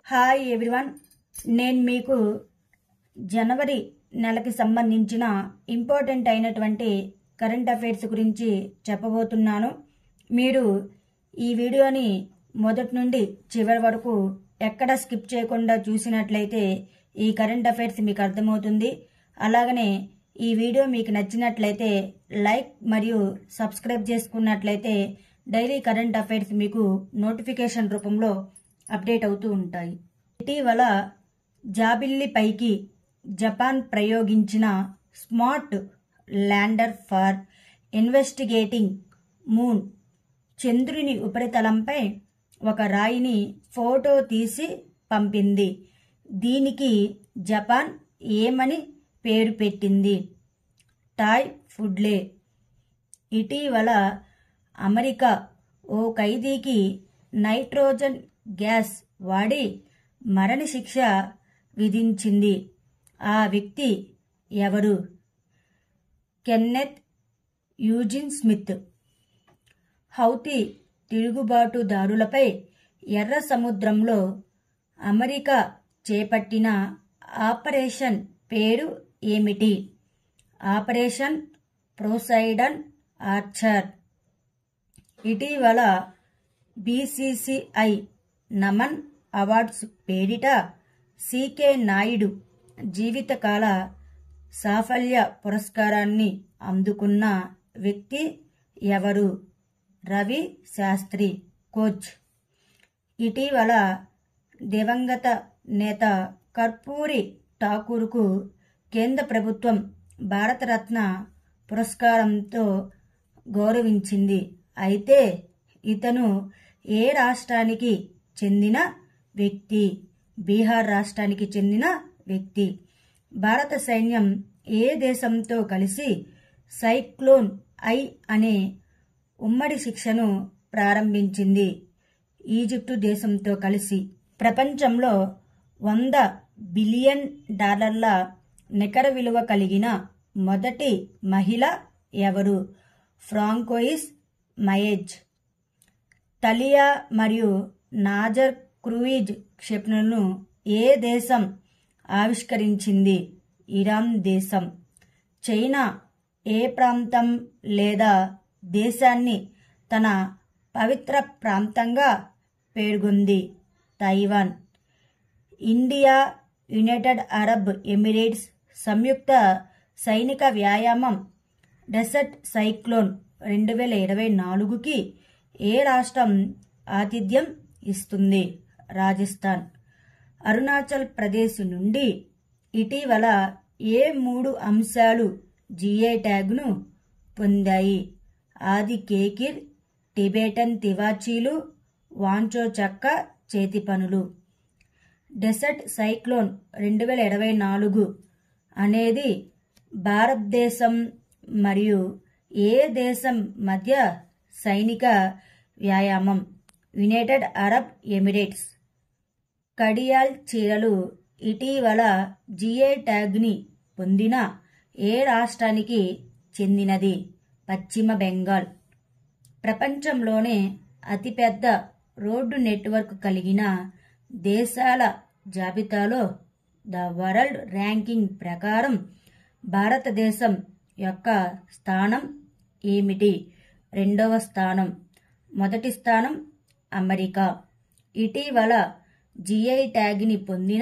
hi everyone నేను మీకు జనవరి నెలకి సంబంధించిన ఇంపార్టెంట్ అయినటువంటి కరెంట్ అఫైర్స్ గురించి చెప్పబోతున్నాను మీరు ఈ వీడియోని మొదటి నుండి చివరి వరకు ఎక్కడ స్కిప్ చేయకుండా చూసినట్లయితే ఈ కరెంట్ అఫైర్స్ మీకు అర్థమవుతుంది అలాగనే ఈ వీడియో మీకు నచ్చినట్లయితే లైక్ మరియు సబ్స్క్రైబ్ చేసుకున్నట్లయితే డైలీ కరెంట్ అఫైర్స్ మీకు నోటిఫికేషన్ రూపంలో అప్డేట్ అవుతూ ఉంటాయి ఇటీవల జాబిల్లి పైకి జపాన్ ప్రయోగించిన smart lander for investigating moon చంద్రుని ఉపరితలంపై ఒక రాయిని ఫోటో తీసి పంపింది దీనికి జపాన్ ఏమని పేరు పెట్టింది టాయ్ ఫుడ్లే ఇటీవల అమెరికా ఓ ఖైదీకి నైట్రోజన్ గ్యాస్ వాడి మరణశిక్ష విధించింది ఆ వ్యక్తి ఎవరు కెన్నెత్ యూజిన్ స్మిత్ హౌతీ తిరుగుబాటుదారులపై ఎర్ర సముద్రంలో అమెరికా చేపట్టిన ఆపరేషన్ పేరు ఏమిటి ఆపరేషన్ ప్రోసైడన్ ఆర్చర్ ఇటీవల బీసీసీఐ నమన్ అవార్డ్స్ పేరిట సికే నాయుడు జీవితకాల సాఫల్య పురస్కారాన్ని అందుకున్న వ్యక్తి ఎవరు రవి శాస్త్రి కోచ్ ఇటీవల దివంగత నేత కర్పూరి ఠాకూర్కు కేంద్ర ప్రభుత్వం భారతరత్న పురస్కారంతో గౌరవించింది అయితే ఇతను ఏ రాష్ట్రానికి చెందిన వ్యక్తి బీహార్ రాష్ట్రానికి చెందిన వ్యక్తి భారత సైన్యం ఏ దేశంతో కలిసి సైక్లోన్ ఐ అనే ఉమ్మడి శిక్షను ప్రారంభించింది ఈజిప్టు దేశంతో కలిసి ప్రపంచంలో వంద బిలియన్ డాలర్ల నికర విలువ కలిగిన మొదటి మహిళ ఎవరు ఫ్రాంకోయిస్ మయేజ్ తలియా మరియు నాజర్ క్రూయిజ్ క్షిపణులను ఏ దేశం ఆవిష్కరించింది ఇరాన్ దేశం చైనా ఏ ప్రాంతం లేదా దేశాన్ని తన పవిత్ర ప్రాంతంగా పేర్కొంది Taiwan India United Arab Emirates సంయుక్త సైనిక వ్యాయామం డెసర్ట్ సైక్లోన్ రెండు వేల ఇరవై నాలుగుకి ఏ రాష్ట్రం ఆతిథ్యం ఇస్తుంది రాజస్థాన్ అరుణాచల్ ప్రదేశ్ నుండి ఇటీవల ఏ మూడు అంశాలు జిఐ ట్యాగ్ను పొందాయి ఆది కేకిర్ టిబెటన్ తివాచీలు వాంచో చెక్క చేతి పనులు డెసర్ట్ సైక్లోన్ రెండు వేల ఇరవై నాలుగు అనేది భారతదేశం మరియు ఏ దేశం మధ్య సైనిక వ్యాయామం యునైటెడ్ అరబ్ ఎమిరేట్స్ కడియాల్ చీరలు ఇటీవల జిఏ ట్యాగ్ని పొందిన ఏ రాష్ట్రానికి చెందినది పశ్చిమ బెంగాల్ ప్రపంచంలోనే అతిపెద్ద రోడ్డు నెట్వర్క్ కలిగిన దేశాల జాబితాలో ద వరల్డ్ ర్యాంకింగ్ ప్రకారం భారతదేశం యొక్క స్థానం ఏమిటి రెండవ స్థానం మొదటి స్థానం అమెరికా ఇటీవల జిఐ ట్యాగ్ని పొందిన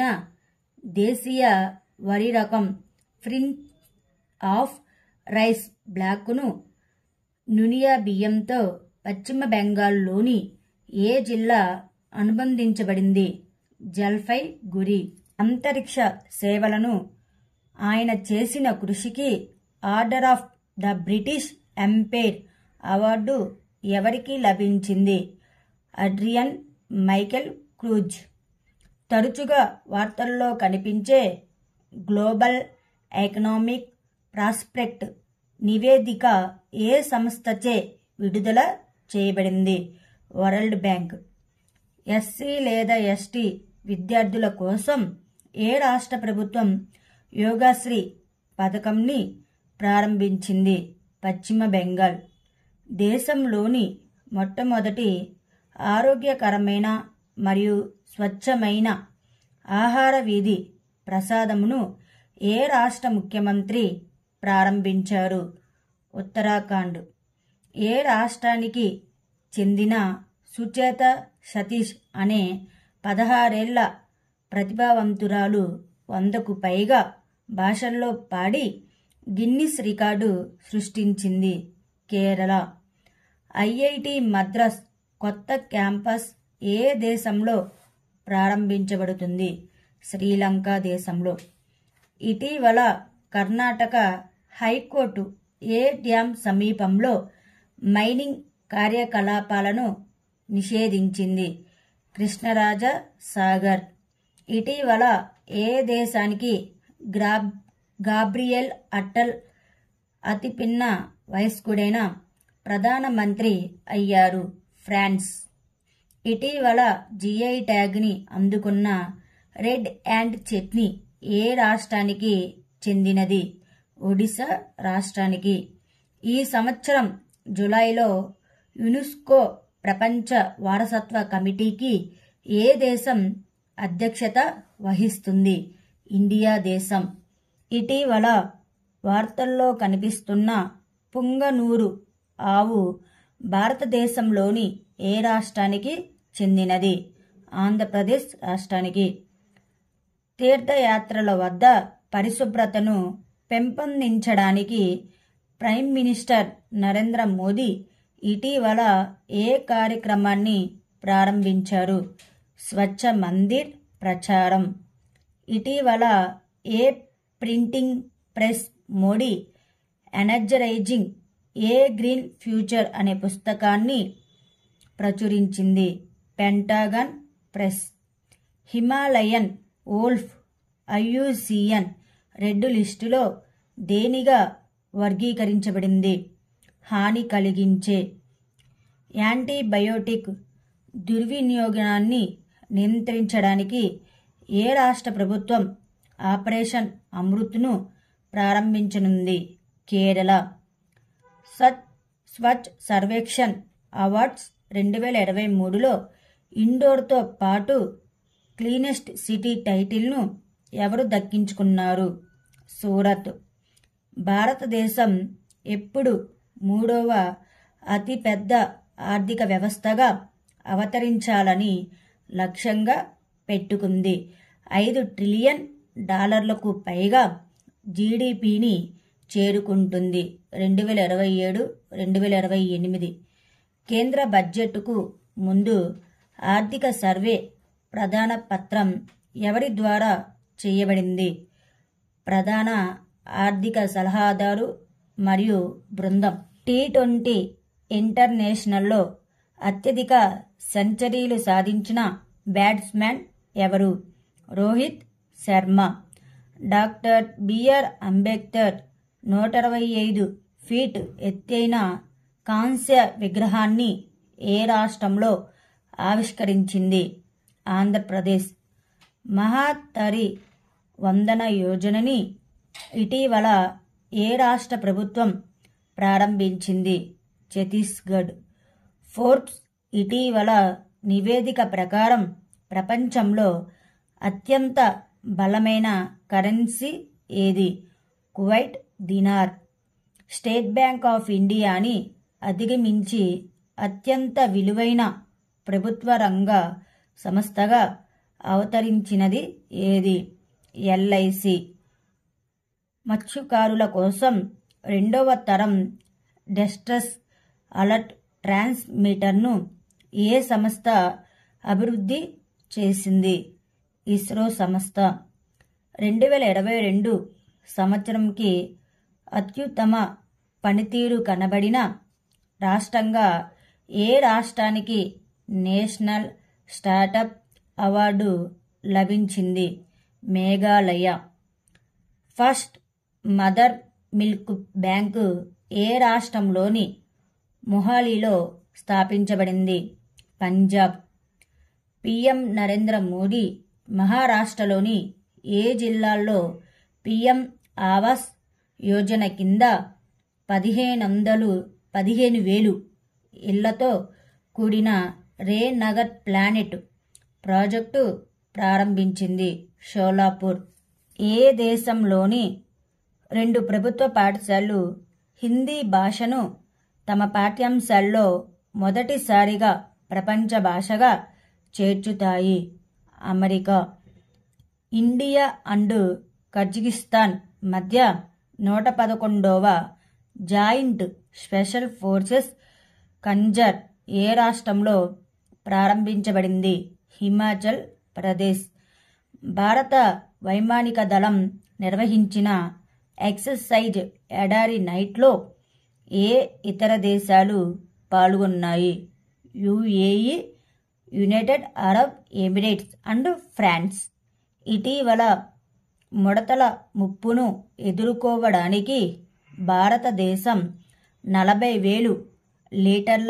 దేశీయ వరి రకం ఫ్రింట్ ఆఫ్ రైస్ బ్లాక్ను నునియా బియ్యంతో పశ్చిమ బెంగాల్లోని ఏ జిల్లా అనుబంధించబడింది జల్ఫై గురి అంతరిక్ష సేవలను ఆయన చేసిన కృషికి order of the British Empire award ఎవరికి లభించింది అడ్రియన్ మైకెల్ క్రూజ్ తరచుగా వార్తల్లో కనిపించే గ్లోబల్ ఎకనామిక్ ప్రాస్పెక్ట్ నివేదిక ఏ సంస్థచే విడుదల చేయబడింది వరల్డ్ బ్యాంక్ ఎస్సీ లేదా ఎస్టీ విద్యార్థుల కోసం ఏ రాష్ట్ర ప్రభుత్వం యోగాశ్రీ పథకంని ప్రారంభించింది పశ్చిమ బెంగాల్ దేశంలోని మొట్టమొదటి ఆరోగ్యకరమైన మరియు స్వచ్ఛమైన ఆహార వీధి ప్రసాదమును ఏ రాష్ట్ర ముఖ్యమంత్రి ప్రారంభించారు ఉత్తరాఖండ్ ఏ రాష్ట్రానికి చెందిన సుచేత సతీష్ అనే పదహారేళ్ల ప్రతిభావంతురాలు వందకు పైగా భాషల్లో పాడి గిన్నిస్ రికార్డు సృష్టించింది కేరళ ఐఐటి మద్రాస్ కొత్త క్యాంపస్ ఏ దేశంలో ప్రారంభించబడుతుంది శ్రీలంక దేశంలో ఇటీవల కర్ణాటక హైకోర్టు ఏ డ్యాం సమీపంలో మైనింగ్ కార్యకలాపాలను నిషేధించింది కృష్ణరాజ సాగర్ ఇటీవల ఏ దేశానికి గ్రాబ్ గాబ్రియల్ అట్టల్ అతి పిన్న వయస్కుడైన ప్రధానమంత్రి అయ్యారు ఫ్రాన్స్ ఇటీవల జిఐ ట్యాగ్ని అందుకున్న రెడ్ అండ్ చట్నీ ఏ రాష్ట్రానికి చెందినది ఒడిశా రాష్ట్రానికి ఈ సంవత్సరం జులైలో యునెస్కో ప్రపంచ వారసత్వ కమిటీకి ఏ దేశం అధ్యక్షత వహిస్తుంది ఇండియా దేశం ఇటీవల వార్తల్లో కనిపిస్తున్న పుంగనూరు ఆవు భారతదేశంలోని ఏ రాష్ట్రానికి చెందినది ఆంధ్రప్రదేశ్ రాష్ట్రానికి తీర్థయాత్రల వద్ద పరిశుభ్రతను పెంపొందించడానికి ప్రైమ్ మినిస్టర్ నరేంద్ర మోదీ ఇటీవల ఏ కార్యక్రమాన్ని ప్రారంభించారు స్వచ్ఛ మందిర్ ప్రచారం ఇటీవల ఏ printing press Modi energising a green future అనే పుస్తకాన్ని ప్రచురించింది Pentagon press Himalayan wolf IUCN red లిస్టులో దేనిగా వర్గీకరించబడింది హాని కలిగించే యాంటీబయోటిక్ దుర్వినియోగాన్ని నియంత్రించడానికి ఏ రాష్ట్ర ప్రభుత్వం ఆపరేషన్ అమృత్ను ప్రారంభించనుంది కేరళ సచ్ స్వచ్ఛ సర్వేక్షణ్ అవార్డ్స్ రెండు వేల ఇరవై మూడులో ఇండోర్తో పాటు క్లీనెస్ట్ సిటీ టైటిల్ను ఎవరు దక్కించుకున్నారు సూరత్ భారతదేశం ఎప్పుడు మూడవ అతిపెద్ద ఆర్థిక వ్యవస్థగా అవతరించాలని లక్ష్యంగా పెట్టుకుంది ఐదు ట్రిలియన్ డాలర్లకు పైగా జీడిపిని చేరుకుంటుంది రెండు వేల ఇరవై ఏడు రెండు వేల ఇరవై ఎనిమిది కేంద్ర బడ్జెట్కు ముందు ఆర్థిక సర్వే ప్రధాన పత్రం ఎవరి ద్వారా చేయబడింది ప్రధాన ఆర్థిక సలహాదారు మరియు బృందం టీ ట్వంటీ ఇంటర్నేషనల్లో అత్యధిక సెంచరీలు సాధించిన బ్యాట్స్మెన్ ఎవరు రోహిత్ శర్మ డాక్టర్ బిఆర్ అంబేద్కర్ నూట అరవై ఐదు ఫీట్ ఎత్తైన కాంస్య విగ్రహాన్ని ఏ రాష్ట్రంలో ఆవిష్కరించింది ఆంధ్రప్రదేశ్ మహాతరి వందన యోజనని ఇటీవల ఏ రాష్ట్ర ప్రభుత్వం ప్రారంభించింది ఛత్తీస్గఢ్ ఫోర్బ్స్ ఇటీవల నివేదిక ప్రకారం ప్రపంచంలో అత్యంత బలమైన కరెన్సీ ఏది Kuwait dinar state bank of ఇండియాని అధిగమించి అత్యంత విలువైన ప్రభుత్వ రంగ సంస్థగా అవతరించినది ఏది ఎల్ఐసి మత్స్యకారుల కోసం రెండవ తరం డెస్ట్రస్ అలర్ట్ ట్రాన్స్మిటర్ను ఏ సంస్థ అభివృద్ధి చేసింది ఇస్రో సంస్థ రెండు వేల ఇరవై రెండు సంవత్సరంకి అత్యుత్తమ పనితీరు కనబడిన రాష్ట్రంగా ఏ రాష్ట్రానికి నేషనల్ స్టార్టప్ అవార్డు లభించింది Meghalaya first mother milk bank ఏ రాష్ట్రంలోని మొహాలీలో స్థాపించబడింది పంజాబ్ పిఎం నరేంద్ర మోడీ మహారాష్ట్రలోని ఏ జిల్లాల్లో పిఎం ఆవాస్ యోజన కింద పదిహేను వందలు పదిహేను వేలు ఇళ్లతో కూడిన రే నగర్ ప్లానెట్ ప్రాజెక్టు ప్రారంభించింది షోలాపూర్ ఏ దేశంలోని రెండు ప్రభుత్వ పాఠశాలలు హిందీ భాషను తమ పాఠ్యాంశాల్లో మొదటిసారిగా ప్రపంచ భాషగా చేర్చుతాయి అమెరికా ఇండియా అండ్ కజకిస్తాన్ మధ్య నూట పదకొండవ జాయింట్ స్పెషల్ ఫోర్సెస్ కంజర్ ఏ రాష్ట్రంలో ప్రారంభించబడింది హిమాచల్ ప్రదేశ్ భారత వైమానిక దళం నిర్వహించిన ఎక్సర్సైజ్ ఎడారి నైట్లో ఏ ఇతర దేశాలు పాల్గొన్నాయి UAE United Arab Emirates and France ఇటీవల ముడతల ముప్పును ఎదుర్కోవడానికి భారతదేశం నలభై వేలు లీటర్ల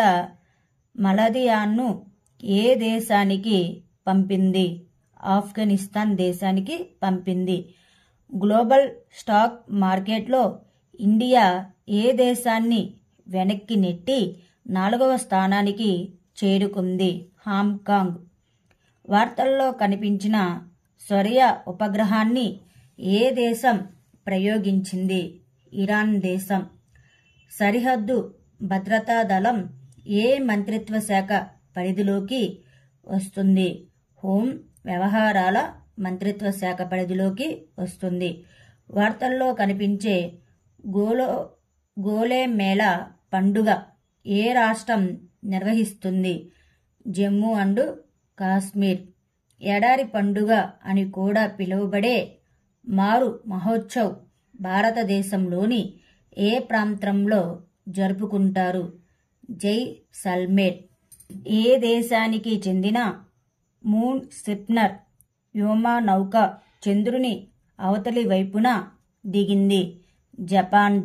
మలదియాన్ను ఏ దేశానికి పంపింది ఆఫ్ఘనిస్తాన్ దేశానికి పంపింది గ్లోబల్ స్టాక్ మార్కెట్లో ఇండియా ఏ దేశాన్ని వెనక్కి నెట్టి నాలుగవ స్థానానికి చేరుకుంది హాంకాంగ్ వార్తల్లో కనిపించిన సొరియ ఉపగ్రహాన్ని ఏ దేశం ప్రయోగించింది ఇరాన్ దేశం సరిహద్దు భద్రతా దళం ఏ మంత్రిత్వ శాఖ పరిధిలోకి వస్తుంది హోం వ్యవహారాల మంత్రిత్వ శాఖ పరిధిలోకి వస్తుంది వార్తల్లో కనిపించే గోలో గోలే మేళా పండుగ ఏ రాష్ట్రం నిర్వహిస్తుంది జమ్మూ అండ్ కాశ్మీర్ ఎడారి పండుగ అని కూడా పిలువబడే మారు మహోత్సవ్ భారతదేశంలోని ఏ ప్రాంతంలో జరుపుకుంటారు జై సల్మేర్ ఏ దేశానికి చెందిన మూన్ స్టిప్నర్ వ్యోమా నౌక చంద్రుని అవతలి వైపున దిగింది జపాన్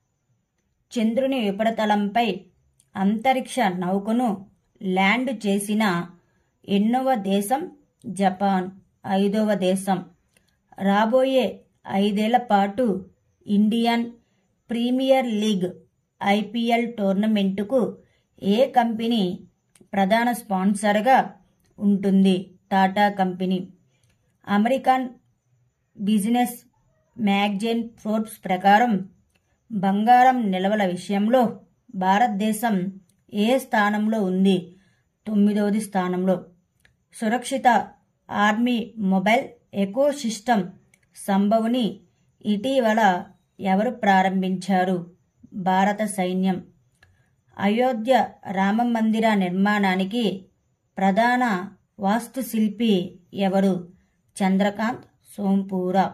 చంద్రుని ఉపరితలంపై అంతరిక్ష నౌకను ల్యాండ్ చేసిన ఎన్నవ దేశం జపాన్ ఐదవ దేశం రాబోయే ఐదేళ్ల పాటు ఇండియన్ ప్రీమియర్ లీగ్ ఐపీఎల్ టోర్నమెంటుకు ఏ కంపెనీ ప్రధాన స్పాన్సర్గా ఉంటుంది Tata company American business magazine Forbes ప్రకారం బంగారం నిల్వల విషయంలో భారతదేశం ఏ స్థానంలో ఉంది తొమ్మిదవది స్థానంలో సురక్షిత ఆర్మీ మొబైల్ ఎకోసిస్టమ్ సంభవ్ని ఇటీవల ఎవరు ప్రారంభించారు భారత సైన్యం అయోధ్య రామ మందిర నిర్మాణానికి ప్రధాన వాస్తుశిల్పి ఎవరు చంద్రకాంత్ సోంపూరా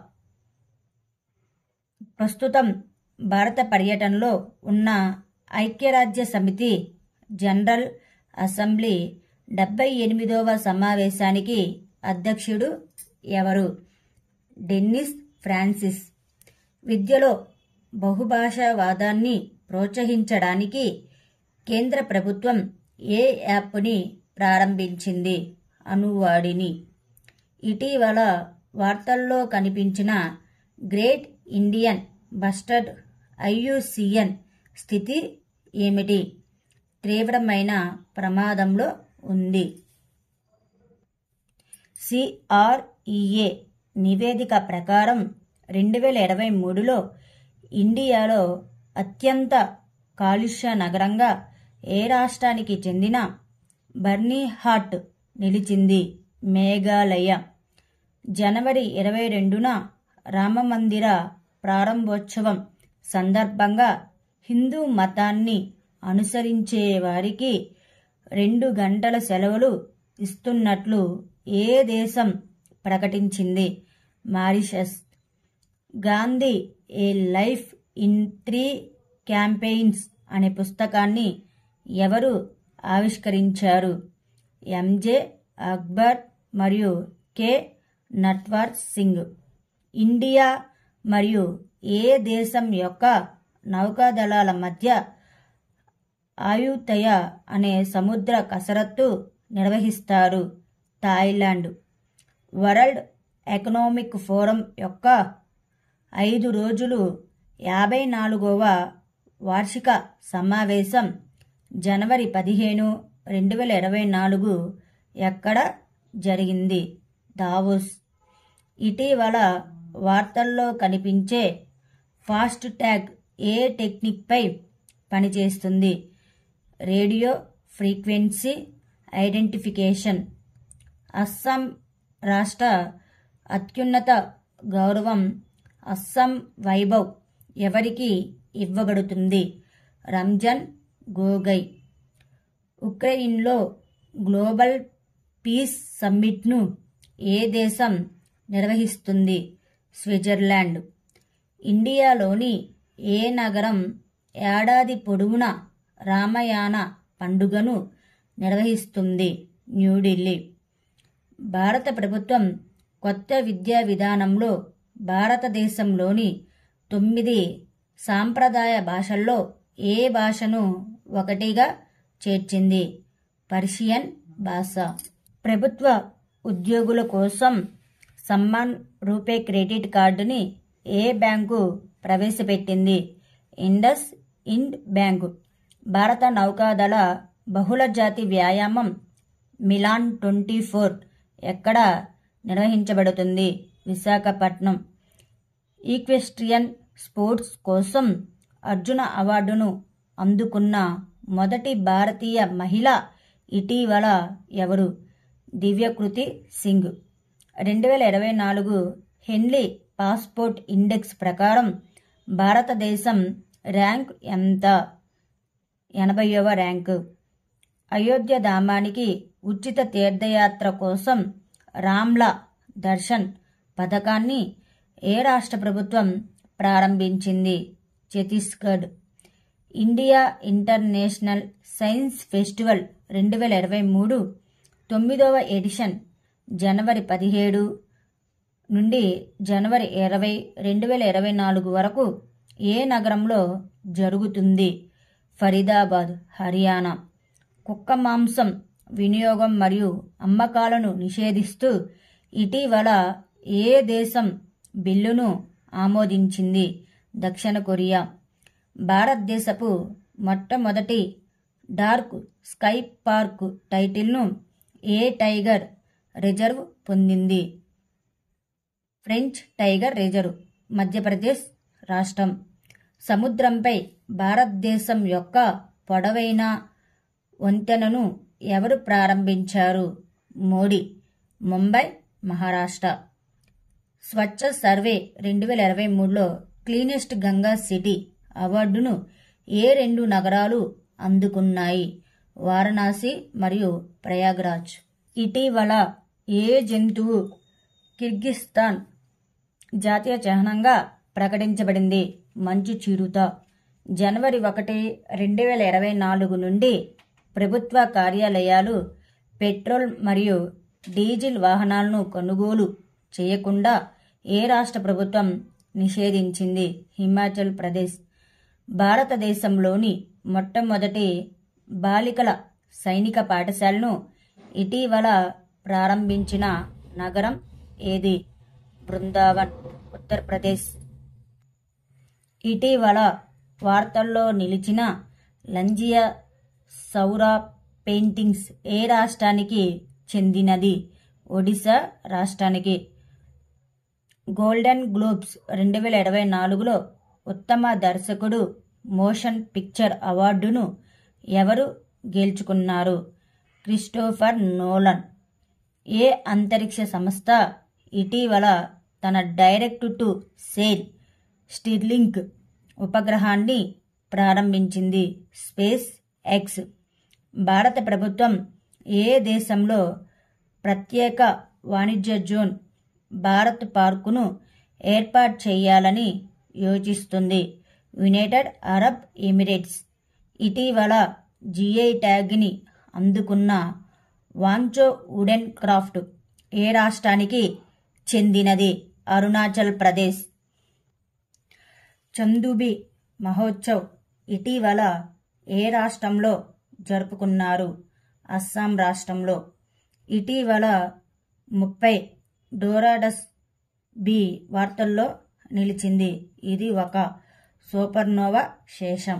ప్రస్తుతం భారత పర్యటనలో ఉన్న ఐక్యరాజ్య సమితి జనరల్ అసెంబ్లీ డెబ్బై ఎనిమిదవ సమావేశానికి అధ్యక్షుడు ఎవరు డెన్నిస్ ఫ్రాన్సిస్ విద్యలో బహుభాషావాదాన్ని ప్రోత్సహించడానికి కేంద్ర ప్రభుత్వం ఏ యాప్ని ప్రారంభించింది అనువాడిని ఇటీవల వార్తల్లో కనిపించిన గ్రేట్ ఇండియన్ బస్టర్డ్ ఐయుసిఎన్ స్థితి ఏమిటి తీవ్రమైన ప్రమాదంలో ఉంది సిఆర్ఈఏ నివేదిక ప్రకారం రెండు వేల ఇరవై మూడులో ఇండియాలో అత్యంత కాలుష్య నగరంగా ఏ రాష్ట్రానికి చెందిన బర్నీహాట్ నిలిచింది మేఘాలయ జనవరి ఇరవై రెండున రామమందిర ప్రారంభోత్సవం సందర్భంగా హిందూ మతాన్ని అనుసరించే వారికి రెండు గంటల సెలవులు ఇస్తున్నట్లు ఏ దేశం ప్రకటించింది Mauritius Gandhi a life in three campaigns అనే పుస్తకాన్ని ఎవరు ఆవిష్కరించారు ఎంజే అక్బర్ మరియు కె నట్వర్ సింగ్ ఇండియా మరియు ఏ దేశం యొక్క నౌకాదళాల మధ్య ఆయుతయ అనే సముద్ర కసరత్తు నిర్వహిస్తారు థాయిలాండ్ వరల్డ్ ఎకనామిక్ ఫోరం యొక్క ఐదు రోజులు యాభై నాలుగవ వార్షిక సమావేశం జనవరి పదిహేను రెండు వేల ఇరవై నాలుగు ఎక్కడ జరిగింది దావోస్ ఇటీవల వార్తల్లో కనిపించే ఫాస్ట్ ట్యాగ్ ఏ టెక్నిక్పై పనిచేస్తుంది రేడియో ఫ్రీక్వెన్సీ ఐడెంటిఫికేషన్ అస్సాం రాష్ట్ర అత్యున్నత గౌరవం అస్సాం వైభవ్ ఎవరికి ఇవ్వబడుతుంది రంజన్ గోగై ఉక్రెయిన్లో గ్లోబల్ పీస్ సమ్మిట్ను ఏ దేశం నిర్వహిస్తుంది స్విట్జర్లాండ్ ఇండియాలోని ఏ నగరం ఏడాది పొడవునా రామయాన పండుగను నిర్వహిస్తుంది న్యూఢిల్లీ భారత ప్రభుత్వం కొత్త విద్యా విధానంలో భారతదేశంలోని తొమ్మిది సాంప్రదాయ భాషల్లో ఏ భాషను ఒకటిగా చేర్చింది పర్షియన్ భాష ప్రభుత్వ ఉద్యోగుల కోసం సమ్మాన్ రూపే క్రెడిట్ కార్డుని ఏ బ్యాంకు ప్రవేశపెట్టింది ఇండస్ ఇండ్ బ్యాంకు భారత నౌకాదళ బహుళ జాతి వ్యాయామం మిలాన్ ట్వంటీ ఫోర్ ఎక్కడ నిర్వహించబడుతుంది విశాఖపట్నం ఈక్వెస్ట్రియన్ స్పోర్ట్స్ కోసం అర్జున అవార్డును అందుకున్న మొదటి భారతీయ మహిళ ఇటీవల ఎవరు దివ్యకృతి సింగ్ రెండు వేల ఇరవై నాలుగు హెన్లీ పాస్పోర్ట్ ఇండెక్స్ ప్రకారం భారతదేశం ర్యాంక్ ఎంత ఎనభైవ ర్యాంకు అయోధ్య ధామానికి ఉచిత తీర్థయాత్ర కోసం రామ్లా దర్శన్ పథకాన్ని ఏ రాష్ట్ర ప్రభుత్వం ప్రారంభించింది Chhattisgarh India International Science Festival రెండు వేల ఇరవై మూడు తొమ్మిదవ ఎడిషన్ జనవరి పదిహేడు నుండి జనవరి ఇరవై రెండు వేల ఇరవై నాలుగు వరకు ఏ నగరంలో జరుగుతుంది ఫరీదాబాద్ హర్యానా కుక్క మాంసం వినియోగం మరియు అమ్మకాలను నిషేధిస్తూ ఇటీవల ఏ దేశం బిల్లును ఆమోదించింది దక్షిణ కొరియా భారతదేశపు మొట్టమొదటి డార్క్ స్కై పార్క్ టైటిల్ను ఏ టైగర్ రిజర్వ్ పొందింది ఫ్రెంచ్ టైగర్ రిజర్వ్ మధ్యప్రదేశ్ రాష్ట్రం సముద్రంపై భారతదేశం యొక్క పొడవైన వంతెనను ఎవరు ప్రారంభించారు మోడీ ముంబై మహారాష్ట్ర స్వచ్ఛ సర్వే రెండు వేల ఇరవై మూడులో క్లీనెస్ట్ గంగా సిటీ అవార్డును ఏ రెండు నగరాలు అందుకున్నాయి వారణాసి మరియు ప్రయాగ్రాజ్ ఇటీవల ఏ జంతువు కిర్గిస్తాన్ జాతీయ చిహ్నంగా ప్రకటించబడింది మంచు చిరుత జనవరి ఒకటి రెండు వేల ఇరవై నాలుగు నుండి ప్రభుత్వ కార్యాలయాలు పెట్రోల్ మరియు డీజిల్ వాహనాలను కొనుగోలు చేయకుండా ఏ రాష్ట్ర ప్రభుత్వం నిషేధించింది హిమాచల్ ప్రదేశ్ భారతదేశంలోని మొట్టమొదటి బాలికల సైనిక పాఠశాలను ఇటీవల ప్రారంభించిన నగరం ఏది బృందావన్ ఉత్తరప్రదేశ్ ఇటీవల వార్తల్లో నిలిచిన లంజియా సౌర పెయింటింగ్స్ ఏ రాష్ట్రానికి చెందినది ఒడిశా రాష్ట్రానికి గోల్డెన్ గ్లోబ్స్ రెండు వేల ఇరవై నాలుగులో ఉత్తమ దర్శకుడు మోషన్ పిక్చర్ అవార్డును ఎవరు గెలుచుకున్నారు క్రిస్టోఫర్ నోలన్ ఏ అంతరిక్ష సంస్థ ఇటీవల తన డైరెక్ట్ టు సేల్ స్టిర్లింక్ ఉపగ్రహాన్ని ప్రారంభించింది స్పేస్ ఎక్స్ భారత ప్రభుత్వం ఏ దేశంలో ప్రత్యేక వాణిజ్య జోన్ భారత్ పార్కును ఏర్పాటు చేయాలని యోచిస్తుంది యునైటెడ్ అరబ్ ఎమిరేట్స్ ఇటీవల జిఐ ట్యాగ్ని అందుకున్న వాంచో వుడెన్ క్రాఫ్ట్ ఏ రాష్ట్రానికి చెందినది అరుణాచల్ ప్రదేశ్ చందుబి మహోత్సవ్ ఇటీవల ఏ రాష్ట్రంలో జరుపుకున్నారు అస్సాం రాష్ట్రంలో ఇటీవల ముప్పై డోరాడస్ బి వార్తల్లో నిలిచింది ఇది ఒక సూపర్నోవా శేషం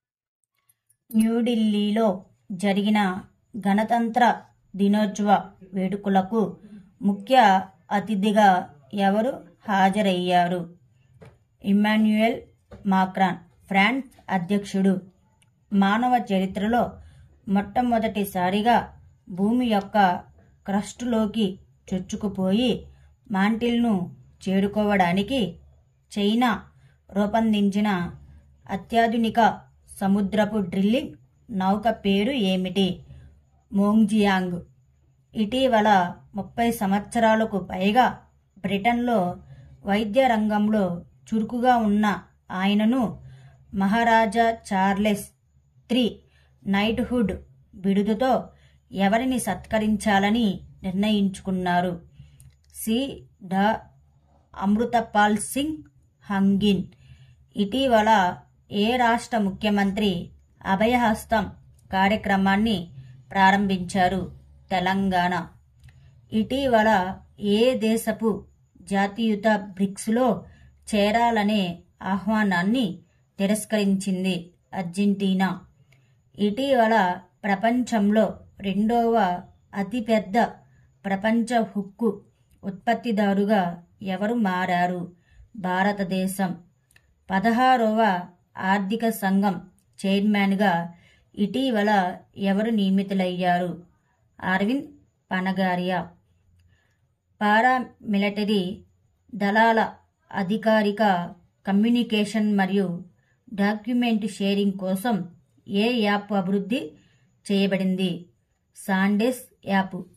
న్యూఢిల్లీలో జరిగిన గణతంత్ర దినోత్సవ వేడుకలకు ముఖ్య అతిథిగా ఎవరు హాజరయ్యారు ఇమ్మాన్యుయల్ మాక్రాన్ ఫ్రాన్స్ అధ్యక్షుడు మానవ చరిత్రలో మొట్టమొదటిసారిగా భూమి యొక్క క్రస్టులోకి చొచ్చుకుపోయి మాంటిల్ను చేరుకోవడానికి చైనా రూపొందించిన అత్యాధునిక సముద్రపు డ్రిల్లింగ్ నౌక పేరు ఏమిటి మోంగ్జియాంగ్ ఇటీవల ముప్పై సంవత్సరాలకు పైగా బ్రిటన్లో వైద్య రంగంలో చురుకుగా ఉన్న ఆయనను మహారాజా చార్లెస్ త్రీ నైట్హుడ్ బిడుదుతో ఎవరిని సత్కరించాలని నిర్ణయించుకున్నారు సి డా అమృతపాల్ సింగ్ హంగిన్ ఇటీవల ఏ రాష్ట్ర ముఖ్యమంత్రి అభయహస్తం కార్యక్రమాన్ని ప్రారంభించారు తెలంగాణ ఇటీవల ఏ దేశపు జాతీయుత బ్రిక్స్లో చేరాలనే ఆహ్వానాన్ని తిరస్కరించింది అర్జెంటీనా ఇటీవల ప్రపంచంలో రెండవ అతిపెద్ద ప్రపంచ హుక్కు ఉత్పత్తిదారుగా ఎవరు మారారు భారతదేశం పదహారవ ఆర్థిక సంఘం చైర్మన్గా ఇటీవల ఎవరు నియమితులయ్యారు అరవింద్ పనగారియా పారామిలిటరీ దళాల అధికారిక కమ్యూనికేషన్ మరియు డాక్యుమెంట్ షేరింగ్ కోసం ఏ యాప్ అభివృద్ధి చేయబడింది సాండెస్ యాప్